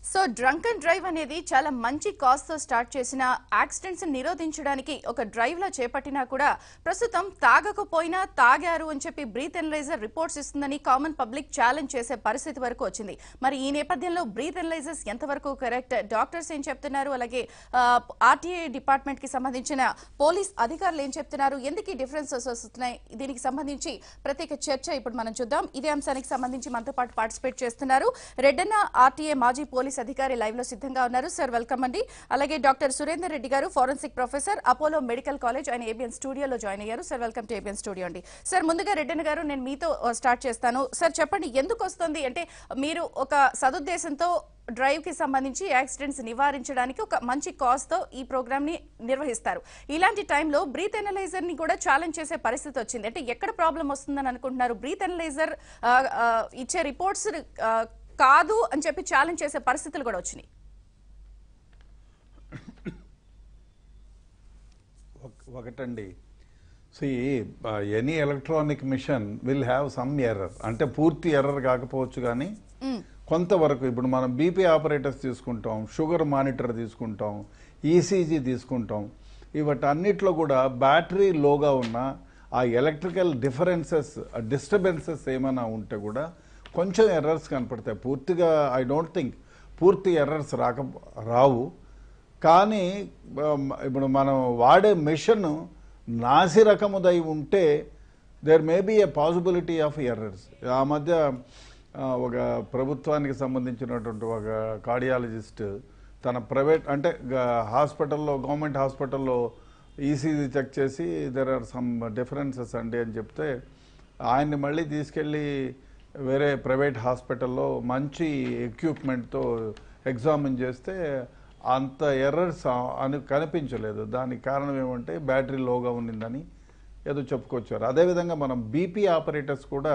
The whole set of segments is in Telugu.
సో డ్రంక్ అండ్ డ్రైవ్ అనేది చాలా మంచి కాజ్ తో స్టార్ట్ చేసిన యాక్సిడెంట్స్ నిరోధించడానికి ఒక డ్రైవ్ లా చేపట్టినా కూడా ప్రస్తుతం తాగకపోయినా తాగారు అని చెప్పి బ్రీత్ ఎనలైజర్ రిపోర్ట్స్ ఇస్తుందని కామన్ పబ్లిక్ ఛాలెంజ్ చేసే పరిస్థితి వరకు వచ్చింది మరి ఈ నేపథ్యంలో బ్రీత్ ఎనలైజర్స్ ఎంతవరకు కరెక్ట్ డాక్టర్స్ ఏం చెప్తున్నారు అలాగే ఆర్టీఐ డిపార్ట్మెంట్ కి సంబంధించిన పోలీస్ అధికారులు ఏం చెప్తున్నారు ఎందుకు ఈ డిఫరెన్సెస్ వస్తున్నాయి దీనికి సంబంధించి ప్రత్యేక చర్చ ఇప్పుడు మనం చూద్దాం ఇదే అంశానికి సంబంధించి మనతో పాటు పార్టిసిపేట్ చేస్తున్నారు రెడ్డన్న ఆర్టీఏ మాజీ పోలీస్ అధికారి లైవ్ లో సిద్ధంగా ఉన్నారు సార్ వెల్కమ్ అండి అలాగే డాక్టర్ సురేందర్ రెడ్డి గారు forensic professor Apollo medical college ఆయన ఏబిఎన్ స్టూడియోలో జాయిన్ అయ్యారు sir welcome to ABN studio అండి సార్ ముందుగా రెడ్డన్న గారు నేను మీతో స్టార్ట్ చేస్తాను సార్ చెప్పండి ఎందుకు వస్తుంది అంటే మీరు ఒక సదుద్దేశంతో డ్రైవ్ కి సంబంధించి యాక్సిడెంట్స్ నివారించడానికి ఒక మంచి కాజ్ తో ఈ ప్రోగ్రామ్ ని నిర్వహిస్తారు ఇలాంటి టైంలో బ్రీత్ ఎనలైజర్ ని కూడా ఛాలెంజ్ చేసే పరిస్థితి వచ్చింది అంటే ఎక్కడ ప్రాబ్లం వస్తుందని అనుకుంటున్నారు బ్రీత్ ఎనలైజర్ ఇచ్చే రిపోర్ట్స్ కాదు అని చెప్పి ఛాలెంజ్ చేసే పరిస్థితులు కూడా వచ్చినాయి ఒక- ఒకటండి see any electronic machine will have some error అంటే పూర్తి ఎర్రర్ కాకపోవచ్చు కానీ కొంతవరకు ఇప్పుడు మనం బీపీ ఆపరేటర్స్ తీసుకుంటాం షుగర్ మానిటర్ తీసుకుంటాం ఈసీజీ తీసుకుంటాం ఇవటన్నిట్లో కూడా బ్యాటరీ లోగా ఉన్న ఆ ఎలక్ట్రికల్ డిఫరెన్సెస్ డిస్టర్బెన్సెస్ ఏమైనా ఉంటే కూడా కొంచెం ఎర్రర్స్ కనపడతాయి పూర్తిగా ఐ డోంట్ థింక్ పూర్తి ఎర్రర్స్ రాక రావు కానీ um, ఇప్పుడు మనం వాడే మిషన్ నాసి రకముదై ఉంటే there may be a possibility of errors ఆ మధ్య ఆ, ఒక ప్రభుత్వానికి సంబంధించినటువంటి ఒక కార్డియాలజిస్ట్ తన ప్రైవేట్ అంటే గ- హాస్పిటల్లో గవర్నమెంట్ హాస్పిటల్లో ఈసీజీ చెక్ చేసి దెర్ ఆర్ సమ్ డిఫరెన్సెస్ అండి అని చెప్తే ఆయన్ని మళ్ళీ తీసుకెళ్ళి వేరే ప్రైవేట్ హాస్పిటల్లో మంచి ఎక్విప్మెంట్తో ఎగ్జామిన్ చేస్తే అంత ఎర్రర్స్ అని కనిపించలేదు దానికి కారణం ఏమంటే బ్యాటరీ లోగా ఉన్నిందని ఏదో చెప్పుకొచ్చారు అదేవిధంగా మనం బీపీ ఆపరేటర్స్ కూడా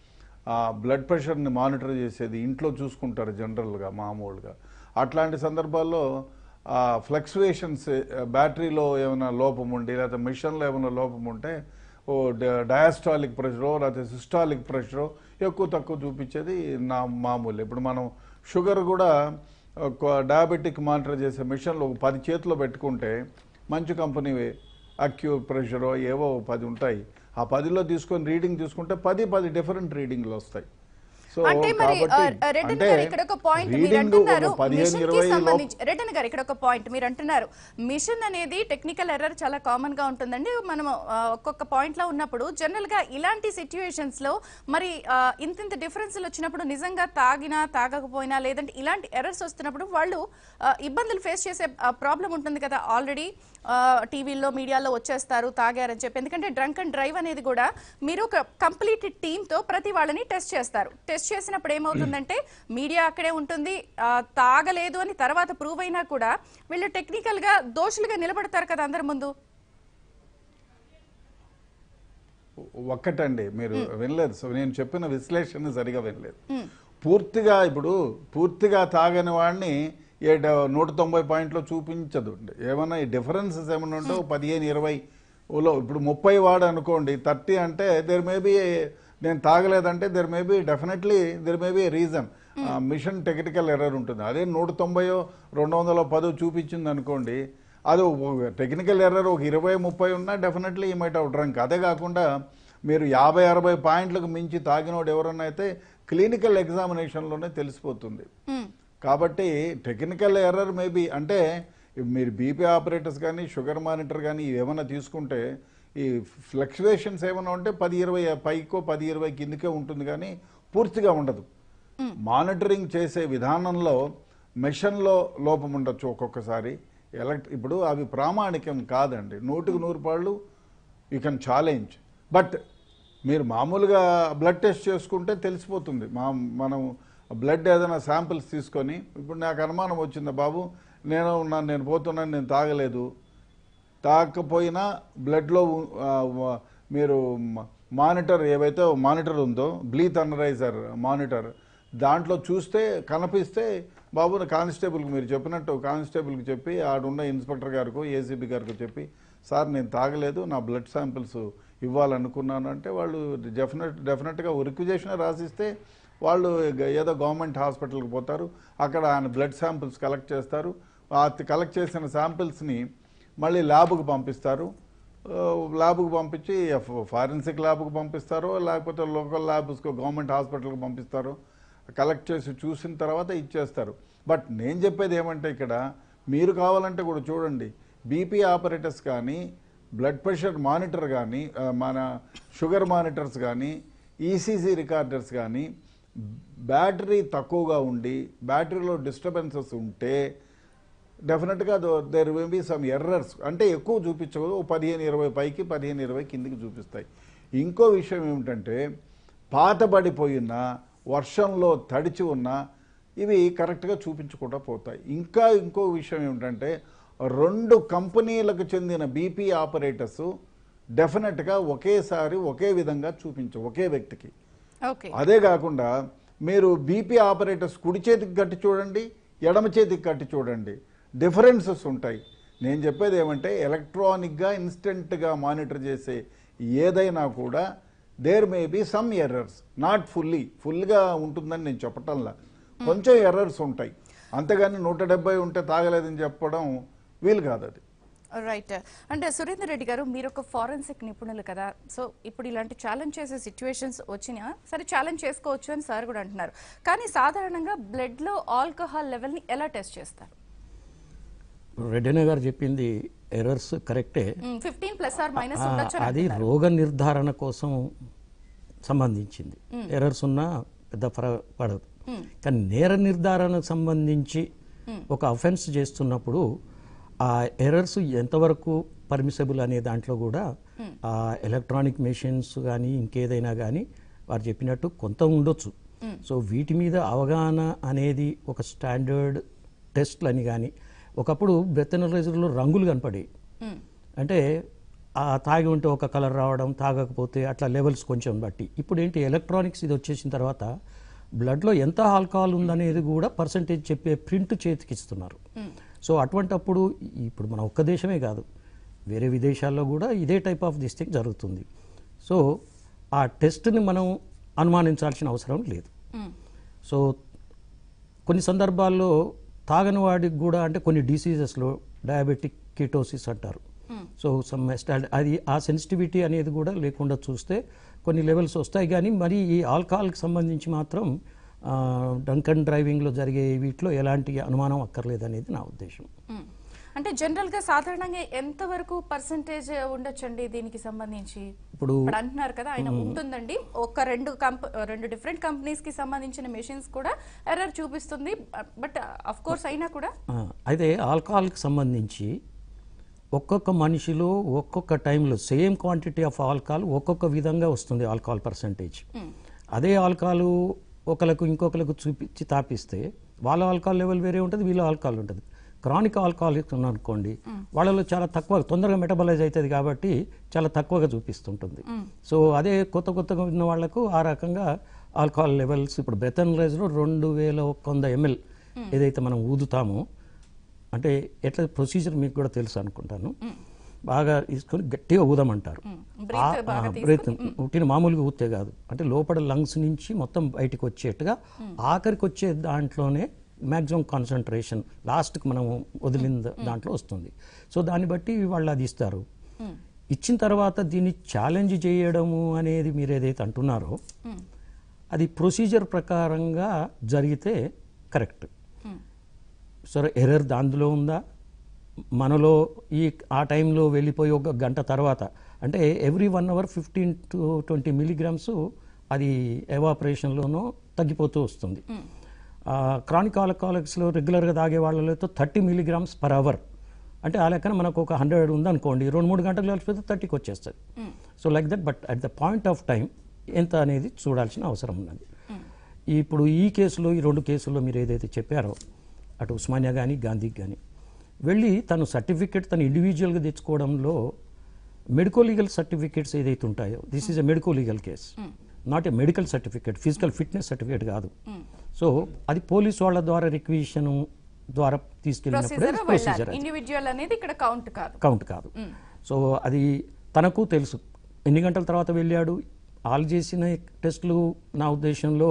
ఆ బ్లడ్ ప్రెషర్ని మానిటర్ చేసేది ఇంట్లో చూసుకుంటారు జనరల్గా మామూలుగా అట్లాంటి సందర్భాల్లో ఆ ఫ్లక్చువేషన్స్ బ్యాటరీలో ఏమైనా లోపం ఉండి లేకపోతే మిషన్లో ఏమైనా లోపం ఉంటే ఓ డయాస్టాలిక్ ప్రెషరో లేకపోతే సిస్టాలిక్ ప్రెషరో ఎక్కువ తక్కువ చూపించేది నా మామూలు ఇప్పుడు మనం షుగర్ కూడా ఒక డయాబెటిక్ మానిటర్ చేసే మిషన్లు ఒక పది చేతిలో పెట్టుకుంటే మంచి కంపెనీవే అక్యూ ప్రెషరో ఏవో పది ఉంటాయి ఆ పదిలో తీసుకొని రీడింగ్ తీసుకుంటే పది పది డిఫరెంట్ రీడింగ్లు వస్తాయి సో అంటే మరి కాబట్టి ఆ, రెడ్డన్ అంటే గారు ఇక్కడ ఒక పాయింట్ మీరు రీడింగ్ అంటున్నారు ఒక పదిహేను మిషన్ కి ఇరవై సంబంధించి రెడ్డన్ గారు ఇక్కడ ఒక పాయింట్ మీరు అంటున్నారు మిషన్ అనేది టెక్నికల్ ఎర్రర్ చాలా కామన్ గా ఉంటుందండి మనం ఆ, ఒక్కొక్క పాయింట్ లో ఉన్నప్పుడు జనరల్ గా ఇలాంటి సిచ్యువేషన్స్ లో మరి ఆ, ఇంత ఇంత డిఫరెన్స్ వచ్చినప్పుడు నిజంగా తాగినా తాగకపోయినా లేదంటే ఇలాంటి ఎర్రర్స్ వస్తున్నప్పుడు వాళ్ళు ఆ, ఇబ్బందులు ఫేస్ చేసే ప్రాబ్లం ఉంటుంది కదా ఆల్రెడీ టీవీల్లో మీడియాలో వచ్చేస్తారు తాగారని చెప్పి ఎందుకంటే డ్రంక్ అండ్ డ్రైవ్ అనేది కూడా మీరు ఒక కంప్లీట్ టీమ్ తో ప్రతి వాళ్ళని టెస్ట్ చేస్తారు టెస్ట్ చేసినప్పుడు ఏమవుతుందంటే మీడియా అక్కడే ఉంటుంది ఆ, తాగలేదు అని తర్వాత ప్రూవ్ అయినా కూడా వీళ్ళు టెక్నికల్ గా దోషులుగా నిలబడతారు కదా అందరి ముందు ఒక్కటండి మీరు వినలేదు సో నేను చెప్పిన విశ్లేషణ సరిగా వినలేదు పూర్తిగా ఇప్పుడు పూర్తిగా తాగని వాడిని ఏ డ- నూట తొంభై పాయింట్లో చూపించదు ఏమన్నా ఈ డిఫరెన్సెస్ ఏమన్నా ఉంటే ఓ పదిహేను ఇరవై ఓలో ఇప్పుడు ముప్పై వాడు అనుకోండి థర్టీ అంటే దేర్ మే బి నేను తాగలేదంటే there may be definitely there may be reason machine technical error ఉంటుంది అదే నూట తొంభైయో రెండు వందల పదో చూపించింది అనుకోండి అది టెక్నికల్ ఎర్రర్ ఒక ఇరవై ముప్పై ఉన్నా definitely he might out drunk అదే కాకుండా మీరు యాభై అరవై పాయింట్లకు మించి తాగినోడు ఎవరన్నా అయితే క్లినికల్ ఎగ్జామినేషన్లోనే తెలిసిపోతుంది మ్మ్. కాబట్టి టెక్నికల్ ఎర్రర్ మేబీ అంటే మీరు బీపీ ఆపరేటర్స్ కానీ షుగర్ మానిటర్ కానీ ఇవి ఏమైనా తీసుకుంటే ఈ ఫ్లక్చువేషన్స్ ఏమైనా ఉంటే పది ఇరవై పైకో పది ఇరవై కిందకే ఉంటుంది కానీ పూర్తిగా ఉండదు మానిటరింగ్ చేసే విధానంలో మెషన్లో లోపం ఉండొచ్చు ఒక్కొక్కసారి ఎలక్ట్ ఇప్పుడు అవి ప్రామాణికం కాదండి నూటికి నూరు పాళ్ళు యూ కెన్ ఛాలెంజ్ బట్ మీరు మామూలుగా బ్లడ్ టెస్ట్ చేసుకుంటే తెలిసిపోతుంది మా మనం బ్లడ్ ఏదైనా శాంపిల్స్ తీసుకొని ఇప్పుడు నాకు అనుమానం వచ్చింది బాబు నేను నా- నేను పోతున్నాను నేను తాగలేదు తాకపోయినా బ్లడ్లో ఆ, వ- మీరు మ- మానిటర్ ఏవైతే మానిటర్ ఉందో బ్లీత్ అనరైజర్ మానిటర్ దాంట్లో చూస్తే కనిపిస్తే బాబు కానిస్టేబుల్కి మీరు చెప్పినట్టు కానిస్టేబుల్కి చెప్పి ఆడున్న ఇన్స్పెక్టర్ గారికి ఏసీబీ గారికి చెప్పి సార్ నేను తాగలేదు నా బ్లడ్ శాంపిల్స్ ఇవ్వాలనుకున్నాను అంటే వాళ్ళు డెఫినెట్ డెఫినెట్గా రిక్విజేషన్ రాసిస్తే వాళ్ళు గ- ఏదో గవర్నమెంట్ హాస్పిటల్కి పోతారు అక్కడ ఆయన బ్లడ్ శాంపిల్స్ కలెక్ట్ చేస్తారు ఆ కలెక్ట్ చేసిన శాంపిల్స్ని మళ్ళీ ల్యాబ్కు పంపిస్తారు ఆ, ల్యాబ్కు పంపించి ఫ- ఫారెన్సిక్ ల్యాబ్కు పంపిస్తారో లేకపోతే లోకల్ ల్యాబ్స్కు గవర్నమెంట్ హాస్పిటల్కి పంపిస్తారో కలెక్ట్ చేసి చూసిన తర్వాత ఇచ్చేస్తారు బట్ నేను చెప్పేది ఏమంటే ఇక్కడ మీరు కావాలంటే కూడా చూడండి బీపీ ఆపరేటర్స్ కానీ బ్లడ్ ప్రెషర్ మానిటర్ కానీ ఆ, మన షుగర్ మానిటర్స్ కానీ ఈసీజీ రికార్డర్స్ కానీ బ్యాటరీ తక్కువగా ఉండి బ్యాటరీలో డిస్టర్బెన్సెస్ ఉంటే డెఫినెట్గా there will be some errors అంటే ఎక్కువ చూపించకూడదు ఓ పదిహేను ఇరవై పైకి పదిహేను ఇరవై కిందికి చూపిస్తాయి ఇంకో విషయం ఏమిటంటే పాతబడిపోయిన వర్షంలో తడిచి ఉన్న ఇవి కరెక్ట్గా చూపించకుండా పోతాయి ఇంకా ఇంకో విషయం ఏమిటంటే రెండు కంపెనీలకు చెందిన బీపీ ఆపరేటర్స్ డెఫినెట్గా ఒకేసారి ఒకే విధంగా చూపించు ఒకే వ్యక్తికి ఓకే అదే కాకుండా మీరు బీపీ ఆపరేటర్స్ కుడి చేతికి కట్టి చూడండి ఎడమ చేతికి కట్టి చూడండి డిఫరెన్సెస్ ఉంటాయి నేను చెప్పేది ఏమంటే ఎలక్ట్రానిక్గా ఇన్స్టెంట్గా మానిటర్ చేసే ఏదైనా కూడా there may be some errors not fully ఫుల్గా ఉంటుందని నేను చెప్పటంలా కొంచెం ఎర్రర్స్ ఉంటాయి అంతేగాని నూట డెబ్బై ఉంటే తాగలేదని చెప్పడం వీలు కాదు అది రైట్ అంటే సురేందర్ రెడ్డి గారు మీరు ఒక ఫారెన్సిక్ నిపుణులు కదా సో ఇప్పుడు ఇలాంటి ఛాలెంజ్ చేసే సిచ్యువేషన్స్ వచ్చినా సరే ఛాలెంజ్ చేసుకోవచ్చు అని సార్ కూడా అంటున్నారు కానీ సాధారణంగా బ్లడ్ లో ఆల్కహాల్ లెవెల్ ని ఎలా టెస్ట్ చేస్తారు రెడ్డిన గారు చెప్పింది ఎర్రర్స్ కరెక్టే ఫిఫ్టీన్ ప్లస్ ఆర్ మైనస్ ఆ, ఉండొచ్చు అని అది అంటున్నారు. రోగ నిర్ధారణ కోసం సంబంధించింది ఎర్రర్స్ ఉన్నా పెద్ద ఫరక్ పడదు కానీ నేర నిర్ధారణకు సంబంధించి ఒక అఫెన్స్ చేస్తున్నప్పుడు ఆ ఎర్రర్స్ ఎంతవరకు పర్మిసబుల్ అనే దాంట్లో కూడా ఆ ఎలక్ట్రానిక్ మెషిన్స్ కానీ ఇంకేదైనా కానీ వారు చెప్పినట్టు కొంత ఉండొచ్చు సో వీటి మీద అవగాహన అనేది ఒక స్టాండర్డ్ టెస్ట్లు అని కానీ ఒకప్పుడు బ్రెత్ అనలైజర్లో రంగులు కనపడేవి మ్మ్. అంటే ఆ తాగి ఉంటే ఒక కలర్ రావడం తాగకపోతే అట్లా లెవెల్స్ కొంచెం బట్టి ఇప్పుడు ఏంటి ఎలక్ట్రానిక్స్ ఇది వచ్చేసిన తర్వాత బ్లడ్లో ఎంత ఆల్కహాల్ ఉందనేది కూడా పర్సంటేజ్ చెప్పే ప్రింట్ చేతికి ఇస్తున్నారు సో అటువంటప్పుడు ఇప్పుడు మన ఒక్క దేశమే కాదు వేరే విదేశాల్లో కూడా ఇదే టైప్ ఆఫ్ దిస్ థింగ్ జరుగుతుంది సో ఆ టెస్ట్ని మనం అనుమానించాల్సిన అవసరం లేదు మ్మ్. సో కొన్ని సందర్భాల్లో తాగని వాడికి కూడా అంటే కొన్ని డిసీజెస్లో డయాబెటిక్ కీటోసిస్ అంటారు సో సమ్ ఎస్టాల్- అది ఆ సెన్సిటివిటీ అనేది కూడా లేకుండా చూస్తే కొన్ని లెవెల్స్ వస్తాయి కానీ మరి ఈ ఆల్కహాల్కి సంబంధించి మాత్రం డంకన్ డ్రైవింగ్లో జరిగే వీటిలో ఎలాంటి అనుమానం అక్కర్లేదు అనేది నా ఉద్దేశం మ్మ్. అంటే జనరల్ గా సాధారణంగా ఎంత వరకు పర్సంటేజ్ ఉండొచ్చండి దీనికి సంబంధించి ఇప్పుడు ఇప్పుడు అంటున్నారు కదా ఆయన ఉంటుందండి ఒక రెండు కంప రెండు డిఫరెంట్ కంపెనీస్ కి సంబంధించిన మెషిన్స్ కూడా ఎర్రర్ చూపిస్తుంది బట్ అఫ్ కోర్స్ అయినా కూడా ఆ, అయితే ఆల్కహాల్కి సంబంధించి ఒక్కొక్క మనిషిలో ఒక్కొక్క టైంలో సేమ్ క్వాంటిటీ ఆఫ్ ఆల్కహాల్ ఒక్కొక్క విధంగా వస్తుంది ఆల్కహాల్ పర్సంటేజ్ అదే ఆల్కహాల్ ఒకరికి ఇంకొకరికి చూపించి తాపిస్తే వాళ్ళ ఆల్కహాల్ లెవెల్ వేరే ఉంటుంది వీళ్ళ ఆల్కహాల్ ఉంటుంది క్రానిక్ ఆల్కహాలిక్ అనుకోండి వాళ్ళలో చాలా తక్కువ తొందరగా మెటబలైజ్ అవుతుంది కాబట్టి చాలా తక్కువగా చూపిస్తుంటుంది సో అదే కొత్త కొత్తగా ఉన్న వాళ్ళకు ఆ రకంగా ఆల్కహాల్ లెవెల్స్ ఇప్పుడు బెతన్లైజ్లో రెండు వేల ఒక వంద ఎంఎల్ ఏదైతే మనం ఊదుతామో అంటే ఎట్లా ప్రొసీజర్ మీకు కూడా తెలుసు అనుకుంటాను బాగా తీసుకొని గట్టిగా ఊదమంటారు Breath బాగా బ్రీత్ ఉట్టిన మామూలుగా ఊతే కాదు అంటే లోపల లంగ్స్ నుంచి మొత్తం బయటికి వచ్చేట్టుగా ఆఖరికి వచ్చే దాంట్లోనే మ్యాక్సిమం కాన్సన్ట్రేషన్ లాస్ట్కి మనం వదిలిన దా- దాంట్లో వస్తుంది సో దాన్ని బట్టి వాళ్ళు అది ఇస్తారు ఇచ్చిన తర్వాత దీన్ని ఛాలెంజ్ చేయడము అనేది మీరు ఏదైతే అంటున్నారో అది ప్రొసీజర్ ప్రకారంగా జరిగితే కరెక్ట్ సరే ఎర్రర్ దాంట్లో ఉందా మనలో ఈ ఆ టైంలో వెళ్ళిపోయి ఒక గంట తర్వాత అంటే every one hour fifteen to twenty milligrams అది ఎవాపరేషన్లోనూ తగ్గిపోతూ వస్తుంది క్రానిక్ ఆల్కహాలిక్స్లో రెగ్యులర్గా తాగే వాళ్ళతో థర్టీ మిలీగ్రామ్స్ పర్ అవర్ అంటే ఆ లెక్కన మనకు ఒక హండ్రెడ్ ఉందనుకోండి రెండు మూడు గంటలు కలిసిపోతే థర్టీకి వచ్చేస్తుంది so like that but at the point of time ఎంత అనేది చూడాల్సిన అవసరం ఉన్నది ఇప్పుడు ఈ కేసులో ఈ రెండు కేసుల్లో మీరు ఏదైతే చెప్పారో అటు ఉస్మానియా కానీ గాంధీకి కానీ వెళ్ళి తను సర్టిఫికేట్ తను ఇండివిజువల్గా తెచ్చుకోవడంలో మెడికో లీగల్ సర్టిఫికేట్స్ ఏదైతే ఉంటాయో this is a medico legal case not a medical certificate physical fitness certificate కాదు సో అది పోలీస్ వాళ్ళ ద్వారా రిక్విజిషన్ ద్వారా తీసుకెళ్ళినప్పుడే ప్రొసీజర్ ప్రొసీజర్ వెళ్ళాలి ఇండివిజువల్ అనేది ఇక్కడ కౌంట్ కాదు కౌంట్ కాదు సో అది తనకు తెలుసు ఎన్ని గంటల తర్వాత వెళ్ళాడు వాళ్ళు చేసిన టెస్టులు నా ఉద్దేశంలో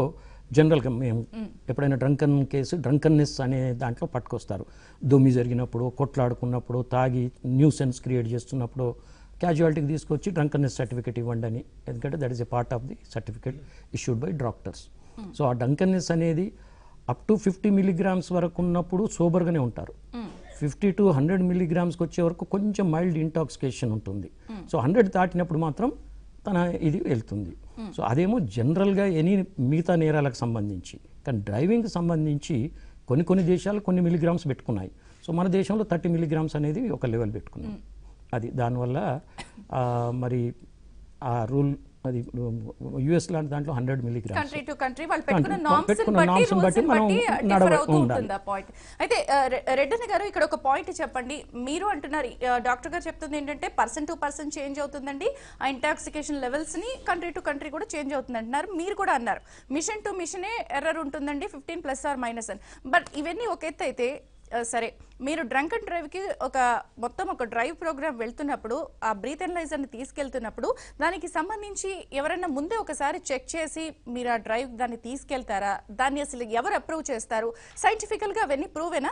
జనరల్గా మేము ఎప్పుడైనా డ్రంకన్ కేసు డ్రంకన్నెస్ అనే దాంట్లో పట్టుకొస్తారు దొమ్మి జరిగినప్పుడు కొట్లాడుకున్నప్పుడు తాగి న్యూసెన్స్ క్రియేట్ చేస్తున్నప్పుడు క్యాజువాలిటీకి తీసుకొచ్చి డ్రంకన్నెస్ సర్టిఫికేట్ ఇవ్వండి అని ఎందుకంటే that is a part of the certificate issued by doctors so ఆ డంకన్నెస్ అనేది అప్ టు ఫిఫ్టీ మిలీగ్రామ్స్ వరకు ఉన్నప్పుడు సోబర్గానే ఉంటారు ఫిఫ్టీ టు హండ్రెడ్ మిలీగ్రామ్స్కి వచ్చే వరకు కొంచెం మైల్డ్ ఇంటాక్సికేషన్ ఉంటుంది సో హండ్రెడ్ దాటినప్పుడు మాత్రం తన ఇది వెళ్తుంది సో అదేమో జనరల్గా ఎనీ మిగతా నేరాలకు సంబంధించి కానీ డ్రైవింగ్కి సంబంధించి కొన్ని కొన్ని దేశాలు కొన్ని మిలీగ్రామ్స్ పెట్టుకున్నాయి సో మన దేశంలో థర్టీ మిలీగ్రామ్స్ అనేది ఒక లెవెల్ పెట్టుకున్నాం అది దానివల్ల ఆ, మరి ఆ రూల్ అది యుఎస్ లాంటి దాంట్లో hundred milligrams country to country వాళ్ళు పెట్టుకున్న Country- నామ్స్ పెట్టుకున్న బట్టి norms ని రూల్స్ బట్టి మనం బట్టి డిఫర్ నడవ- అవుతూ ఉండాలి. ఉంటుంది ఆ పాయింట్ అయితే ఆ, రె- రెడ్డన్న గారు ఇక్కడ ఒక పాయింట్ చెప్పండి మీరు అంటున్నారు ఆ, డాక్టర్ గారు చెప్తుంది ఏంటంటే పర్సన్ టు పర్సన్ చేంజ్ అవుతుందండి ఆ ఇంటాక్సికేషన్ లెవెల్స్ ని కంట్రీ టు కంట్రీ కూడా చేంజ్ అవుతుంది అంటున్నారు మీరు కూడా అన్నారు మిషన్ టు మిషనే ఎర్రర్ ఉంటుందండి ఫిఫ్టీన్ ప్లస్ ఆర్ మైనస్ అని బట్ ఇవన్నీ ఒక ఎత్తు అయితే ఆ, సరే మీరు డ్రంక్ అండ్ డ్రైవ్కి ఒక మొత్తం ఒక డ్రైవ్ ప్రోగ్రామ్ వెళ్తున్నప్పుడు ఆ బ్రీత్ ని తీసుకెళ్తున్నప్పుడు దానికి సంబంధించి ఎవరైనా ముందే ఒకసారి చెక్ చేసి మీరు ఆ డ్రైవ్ దాన్ని తీసుకెళ్తారా దాన్ని అసలు ఎవరు అప్రూవ్ చేస్తారు సైంటిఫికల్గా అవన్నీ ప్రూవేనా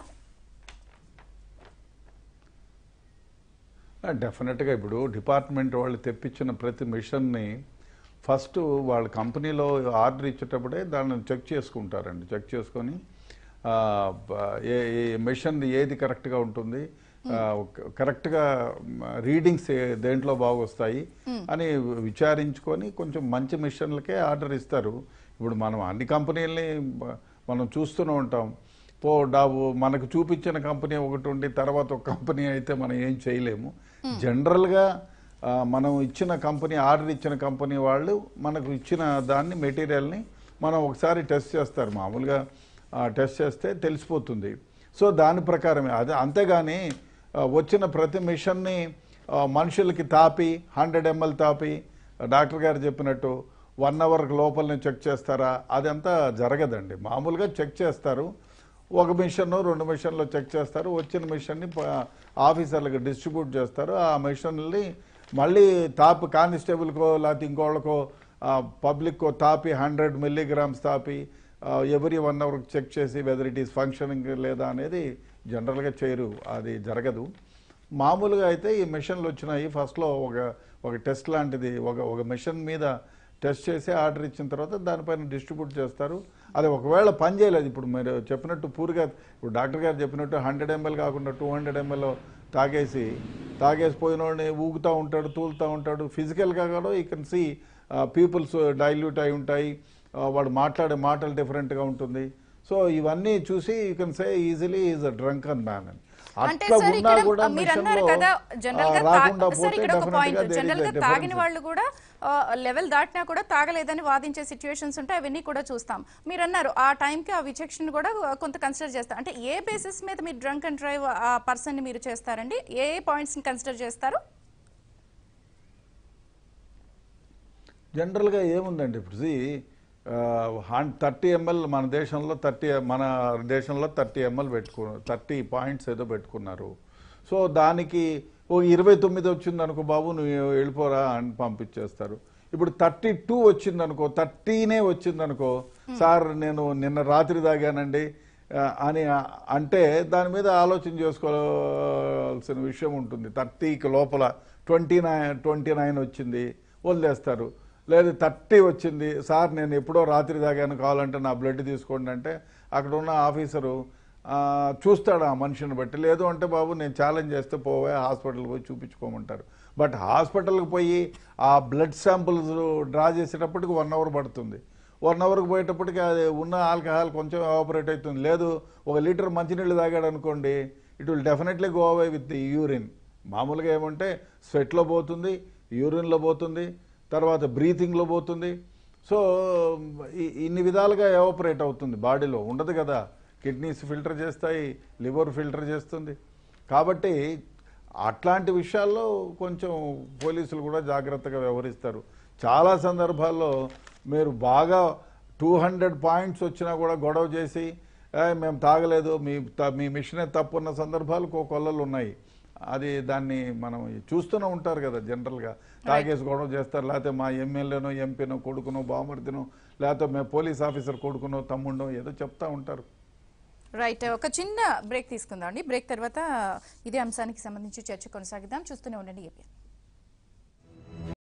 డెఫినెట్గా ఇప్పుడు డిపార్ట్మెంట్ వాళ్ళు తెప్పించిన ప్రతి మిషన్ని ఫస్ట్ వాళ్ళ కంపెనీలో ఆర్డర్ ఇచ్చేటప్పుడే దాన్ని చెక్ చేసుకుంటారండి చెక్ చేసుకొని ఆ, బ- ఏ ఏ మిషన్ ఏది కరెక్ట్గా ఉంటుంది ఆ, ఒక- కరెక్ట్గా రీడింగ్స్ ఏ- దేంట్లో బాగా వస్తాయి అని విచారించుకొని కొంచెం మంచి మిషన్లకే ఆర్డర్ ఇస్తారు ఇప్పుడు మనం అన్ని కంపెనీలని బ- మనం చూస్తూనే ఉంటాం పో డాబు మనకు చూపించిన కంపెనీ ఒకటి ఉండి తర్వాత ఒక కంపెనీ అయితే మనం ఏం చేయలేము జనరల్గా ఆ, మనం ఇచ్చిన కంపెనీ ఆర్డర్ ఇచ్చిన కంపెనీ వాళ్ళు మనకు ఇచ్చిన దాన్ని మెటీరియల్ని మనం ఒకసారి టెస్ట్ చేస్తారు మామూలుగా ఆ, టెస్ట్ చేస్తే తెలిసిపోతుంది సో దాని ప్రకారమే అదే అంతేగాని ఆ, వచ్చిన ప్రతి మిషన్ని ఆ, మనుషులకి తాపి హండ్రెడ్ ఎంఎల్ తాపి డాక్టర్ గారు చెప్పినట్టు వన్ అవర్ లోపలనే చెక్ చేస్తారా అదంతా జరగదండి మామూలుగా చెక్ చేస్తారు ఒక మిషన్ రెండు మిషన్లో చెక్ చేస్తారు వచ్చిన మిషన్ని ప- ఆఫీసర్లకు డిస్ట్రిబ్యూట్ చేస్తారు ఆ మిషన్ని మళ్ళీ తాపి కానిస్టేబుల్కో లేకపోతే ఇంకోళ్ళకో పబ్లిక్కో తాపి హండ్రెడ్ మిల్లీగ్రామ్స్ తాపి ఎవరీ వన్ అవర్ చెక్ చేసి వెదర్ ఇట్ ఈస్ ఫంక్షనింగ్ లేదా అనేది జనరల్గా చేయరు అది జరగదు మామూలుగా అయితే ఈ మిషన్లు వచ్చినాయి ఫస్ట్లో ఒక ఒక టెస్ట్ లాంటిది ఒక ఒక మిషన్ మీద టెస్ట్ చేసి ఆర్డర్ ఇచ్చిన తర్వాత దానిపైన డిస్ట్రిబ్యూట్ చేస్తారు అది ఒకవేళ పని చేయలేదు ఇప్పుడు మీరు చెప్పినట్టు పూర్గా ఇప్పుడు డాక్టర్ గారు చెప్పినట్టు హండ్రెడ్ ఎంఎల్ కాకుండా టూ హండ్రెడ్ ఎంఎల్ తాగేసి తాగేసి పోయినోడిని ఊగుతూ ఉంటాడు తూలుతూ ఉంటాడు ఫిజికల్గా కూడా ఈ కెన్ సీ పీపుల్స్ డైల్యూట్ అయి ఉంటాయి ఆ, వాడు మాట్లాడే మాటలు డిఫరెంట్గా ఉంటుంది సో ఇవన్నీ చూసి you can say easily is a drunken man అని అంటే అట్లా సార్ ఉన్నా ఇక్కడ కూడా మీరు అన్నారు మిషన్లో, కదా జనరల్ గా ఆ, రాకుండా తా- సార్ పోతే ఇక్కడ ఒక point definitely there is general a గా difference. తాగిన వాళ్ళు కూడా లెవెల్ దాటినా కూడా తాగలేదని వాదించే సిచ్యువేషన్స్ ఉంటాయి అవన్నీ కూడా చూస్తాం మీరు అన్నారు ఆ టైంకి ఆ విచక్షణ కూడా కొంత కన్సిడర్ చేస్తారు అంటే ఏ బేసిస్ మీద మీరు డ్రంక్ అండ్ డ్రైవ్ ఆ పర్సన్ ని మీరు చేస్తారండి ఏ ఏ పాయింట్స్ ని కన్సిడర్ చేస్తారు జనరల్గా ఏముందండి ఇప్పుడు థర్టీ ఎంఎల్ మన దేశంలో థర్టీ మన దేశంలో థర్టీ ఎంఎల్ పెట్టుకున్నారు థర్టీ పాయింట్స్ ఏదో పెట్టుకున్నారు సో దానికి ఓ ఇరవై తొమ్మిది వచ్చింది అనుకో బాబు నువ్వు వెళ్ళిపోరా అని పంపించేస్తారు ఇప్పుడు థర్టీ టూ వచ్చింది అనుకో థర్టీనే వచ్చింది అనుకో సార్ నేను నిన్న రాత్రి తాగానండి ఆ, అని ఆ- అంటే దాని మీద ఆలోచన చేసుకోవాల్సిన విషయం ఉంటుంది థర్టీకి లోపల ట్వంటీ నైన్ ట్వంటీ నైన్ వచ్చింది వదిలేస్తారు లేదు థర్టీ వచ్చింది సార్ నేను ఎప్పుడో రాత్రి తాగాను కావాలంటే నా బ్లడ్ తీసుకోండి అంటే అక్కడ ఉన్న ఆఫీసరు ఆ, చూస్తాడు ఆ మనిషిని బట్టి లేదు అంటే బాబు నేను ఛాలెంజ్ చేస్తే పోవే హాస్పిటల్కి పోయి చూపించుకోమంటారు బట్ హాస్పిటల్కి పోయి ఆ బ్లడ్ శాంపుల్స్ డ్రా చేసేటప్పటికి వన్ అవర్ పడుతుంది వన్ అవర్కి పోయేటప్పటికి అది ఉన్న ఆల్కహాల్ కొంచెం ఆపరేట్ అవుతుంది లేదు ఒక లీటర్ మంచినీళ్ళు తాగాడు అనుకోండి it will definitely go away with the urine మామూలుగా ఏమంటే స్వెట్లో పోతుంది యూరిన్లో పోతుంది తర్వాత బ్రీతింగ్లో పోతుంది సో ఈ- ఇన్ని విధాలుగా ఎవాపరేట్ అవుతుంది బాడీలో ఉండదు కదా కిడ్నీస్ ఫిల్టర్ చేస్తాయి లివర్ ఫిల్టర్ చేస్తుంది కాబట్టి అట్లాంటి విషయాల్లో కొంచెం పోలీసులు కూడా జాగ్రత్తగా వ్యవహరిస్తారు చాలా సందర్భాల్లో మీరు బాగా టూ హండ్రెడ్ పాయింట్స్ వచ్చినా కూడా గొడవ చేసి "ఏ, మేము తాగలేదు మీ త- మీ మిషనే తప్పు ఉన్న సందర్భాలు కో కొల్లలు ఉన్నాయి అది దాన్ని మనం చూస్తూనే ఉంటారు కదా జనరల్గా తాగేసి గొడవ చేస్తారు లేకపోతే మా ఎమ్మెల్యేనో ఎంపీనో కొడుకునో బామర్దినో లేకపోతే మేము పోలీస్ ఆఫీసర్ కొడుకునో తమ్ముడో ఏదో చెప్తా ఉంటారు రైట్ ఒక చిన్న బ్రేక్ తీసుకుందాం అండి బ్రేక్ తర్వాత ఇదే అంశానికి సంబంధించి చర్చ కొనసాగిద్దాం చూస్తూనే ఉండండి ఏపీ